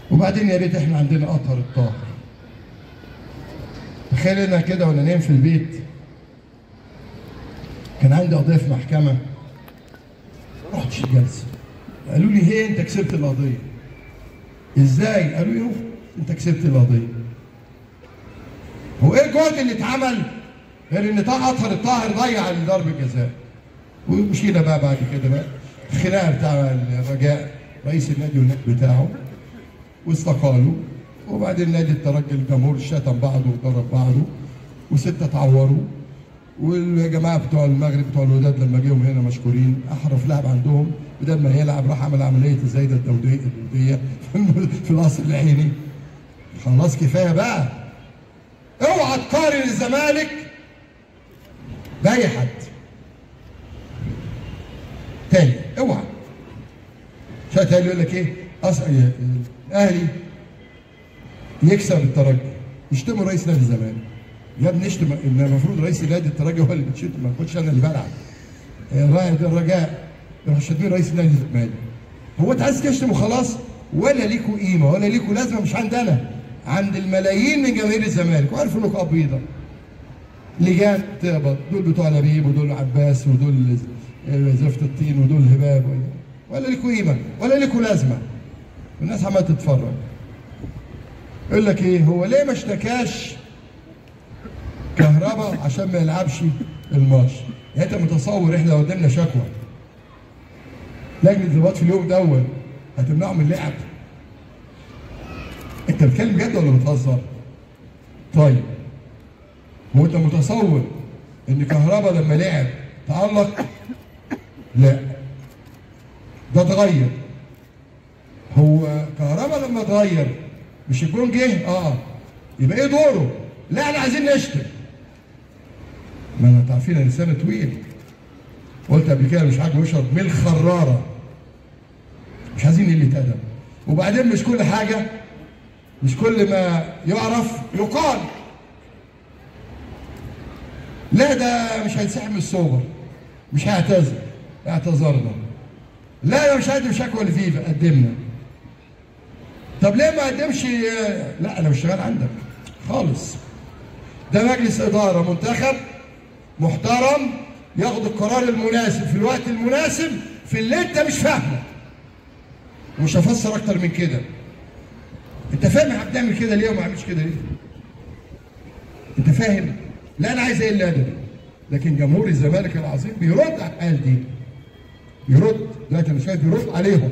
وبعدين يا ريت احنا عندنا اطهر الطاهر تخيل انا كده وانا نايم في البيت كان عندي قضيه في محكمه رحتش الجلسه قالوا لي هي انت كسبت القضيه ازاي قالوا لي هو انت كسبت القضيه هو ايه الجهد اللي اتعمل غير ان طه اطهر الطاهر ضيع ضرب الجزاء ومشينا بقى بعد كده بقى الخناقه بتاع الرجاء رئيس النادي والنادي بتاعه واستقالوا وبعدين نادي الترجي الجمهور شتم بعضه وضرب بعضه وسته اتعوروا والجماعه بتوع المغرب بتوع الوداد لما جيهم هنا مشكورين احرف لاعب عندهم بدل ما يلعب راح عمل عمليه الزايده الدوديه الدوديه في القصر العيني خلاص كفايه بقى اوعى تقارن الزمالك باي حد تاني اوعى عشان تاني يقول لك ايه اصل الاهلي يكسب الترجي يشتموا رئيس نادي الزمالك يا ابني اشتم ان المفروض رئيس نادي الترجي هو اللي بتشتم ما كنتش انا اللي بلعب رائد الرجاء يروح شاتمين رئيس نادي الزمالك هو انت عايز تشتم وخلاص ولا ليكوا قيمه ولا ليكوا لازمه مش عندنا عند الملايين من جماهير الزمالك وعارفوا نقاط بيضاء لجان تقبض دول بتوع لبيب ودول عباس ودول زفت الطين ودول هباب ولا ليكوا قيمه ولا ليكوا لازمه والناس عماله تتفرج يقول لك ايه هو ليه ما اشتكاش كهرباء عشان ما يلعبش الماتش يعني انت متصور احنا لو قدامنا شكوى لجنه الضباط في اليوم دوت هتمنعه من اللعب انت بتتكلم جد ولا بتهزر؟ طيب هو انت متصور ان كهربا لما لعب تألق؟ لا ده اتغير هو كهربا لما اتغير مش الجون جه؟ اه يبقى ايه دوره؟ لا احنا عايزين نشتم ما انت عارفين لسانه طويل قلت قبل كده مش عاجبه يشرب من الخراره مش عايزين قله ادب وبعدين مش كل حاجه مش كل ما يعرف يقال لا ده مش هينسحب من السوبر مش هيعتذر اعتذرنا لا ده مش هقدم شكوى لفيفا قدمنا طب ليه ما قدمش لا انا مش شغال عندك خالص ده مجلس اداره منتخب محترم ياخد القرار المناسب في الوقت المناسب في اللي انت مش فاهمه مش هفسر اكتر من كده انت فاهم احنا بنعمل كده ليه وما عملش كده ليه انت فاهم لا انا عايز ايه اللي ادبي لكن جمهور الزمالك العظيم بيرد على الحال دي يرد دلوقتي انا شايف يرد عليهم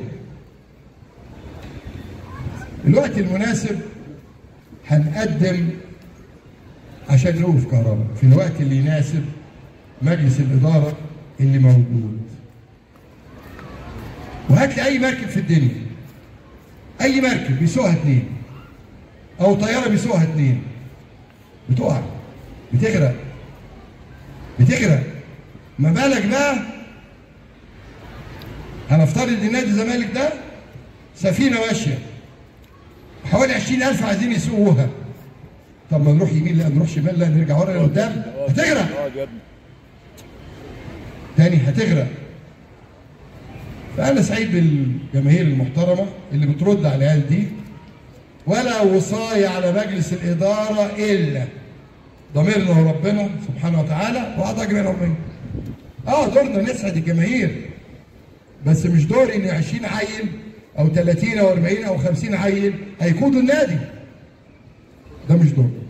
الوقت المناسب هنقدم عشان نوقف كهرباء في الوقت اللي يناسب مجلس الاداره اللي موجود وهات لي اي مركب في الدنيا اي مركب بيسوقها اتنين او طياره بيسوقها اتنين بتقع بتغرق بتغرق ما بالك بقى هنفترض ان نادي الزمالك ده سفينه ماشيه حوالي 20000 عايزين يسوقوها طب ما نروح يمين لا نروح شمال لا نرجع ورا لقدام هتغرق تاني هتغرق فأنا سعيد بالجماهير المحترمة اللي بترد على العيال دي ولا وصاية على مجلس الإدارة إلا ضميرنا وربنا سبحانه وتعالى وأعطاك من ربنا. آه دورنا نسعد الجماهير بس مش دور إن 20 عيل أو 30 أو 40 أو 50 عيل هيقودوا النادي. ده مش دور.